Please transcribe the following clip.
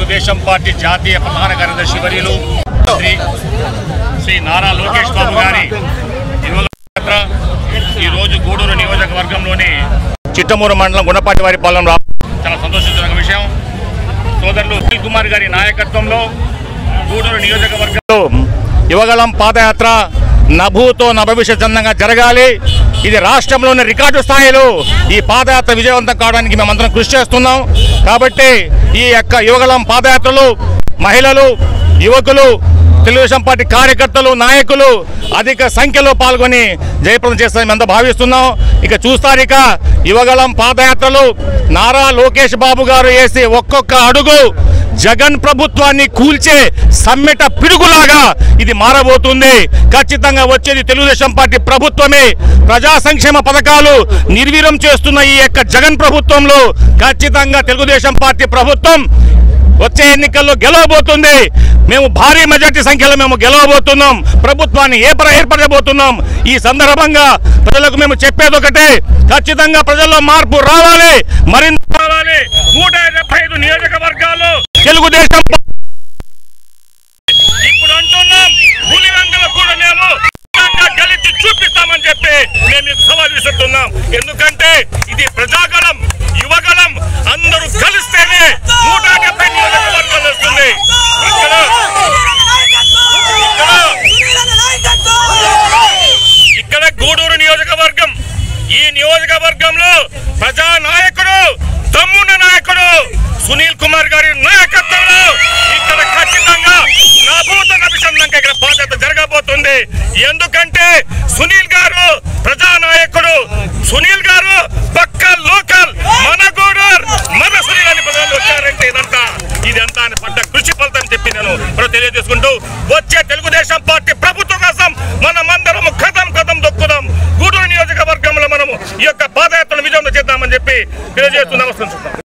Telugu Desam party జాతీయ ప్రధాన కార్యదర్శి వర్యులు శ్రీ శ్రీ నారా లోకేష్ బాబు గారి యువయాత్ర ఈరోజు గూడూరు నియోజకవర్గంలోని చిట్టమూరు మండలం గుణపాటి వారి పాలన రా చాలా సంతోషించిన విషయం సోదరులు సునీల్ కుమార్ గారి నాయకత్వంలో గూడూరు నియోజకవర్గంలో యువగలం పాదయాత్ర నభూతో నభవిష్యతంగా జరగాలి ఇది రాష్ట్రంలోని రికార్డు స్థాయిలో ఈ పాదయాత్ర విజయవంతం కావడానికి మేమందరం కృషి చేస్తున్నాం కాబట్టి ఈ యొక్క యువగలం పాదయాత్రలు మహిళలు యువకులు తెలుగుదేశం పార్టీ కార్యకర్తలు నాయకులు అధిక సంఖ్యలో పాల్గొని జయప్రదం చేస్తారని మేము భావిస్తున్నాం ఇక చూస్తారు ఇక యువగలం పాదయాత్రలు నారా లోకేష్ బాబు గారు వేసి ఒక్కొక్క అడుగు జగన్ ప్రభుత్వాన్ని కూల్చే సమ్మెట పిడుగులాగా ఇది మారబోతుంది ఖచ్చితంగా వచ్చేది తెలుగుదేశం పార్టీ ప్రభుత్వమే ప్రజా సంక్షేమ పథకాలు నిర్వీర్యం చేస్తున్న ఈ యొక్క జగన్ ప్రభుత్వంలో ఖచ్చితంగా తెలుగుదేశం పార్టీ ప్రభుత్వం వచ్చే ఎన్నికల్లో గెలవబోతుంది మేము భారీ మెజార్టీ సంఖ్యలో మేము గెలవబోతున్నాం ప్రభుత్వాన్ని ఏపర ఏర్పడబోతున్నాం ఈ సందర్భంగా ప్రజలకు మేము చెప్పేది ఒకటే ఖచ్చితంగా ప్రజల్లో మార్పు రావాలి మరింత రావాలి నూట డెబ్బై ఐదు నియోజకవర్గాలు తెలుగుదేశం ఇప్పుడు అంటున్నాం పులివెందులు కూడా మేము ఖచ్చితంగా గెలిచి చూపిస్తామని చెప్పి మేము మీకు సవాల్ విసురుతున్నాం ఎందుకంటే ఇది ప్రజాగళం యువగళం అందరూ కలిస్తేనే నూట డెబ్బై నియోజకవర్గాలు వస్తుంది ఇక్కడ ఇక్కడ గూడూరు నియోజకవర్గం ఈ నియోజకవర్గంలో ప్రజా నాయకుడు తమ్మున్న నాయకుడు సునీల్ కుమార్ గారి నాయకత్వంలో ఇక్కడ ఖచ్చితంగా నభూత నభిషందంగా ఇక్కడ బాధ్యత జరగబోతుంది ఎందుకంటే సునీల్ గారు ప్రజా నాయకుడు సునీల్ గారు పక్క లోకల్ మన గూడూరు మన సునీల్ అని ప్రజలు వచ్చారంటే ఇదంతా ఇదంతా ఆయన పడ్డ కృషి ఫలితం చెప్పి నేను ఇప్పుడు తెలియజేసుకుంటూ వచ్చే తెలుగుదేశం పార్టీ ప్రభుత్వం కోసం మనమందరం కథం కథం దొక్కుదాం గూడూరు నియోజకవర్గంలో మనము ఈ యొక్క పాదయాత్రను విజయం చేద్దామని చెప్పి తెలియజేస్తూ నమస్కరిస్తున్నాం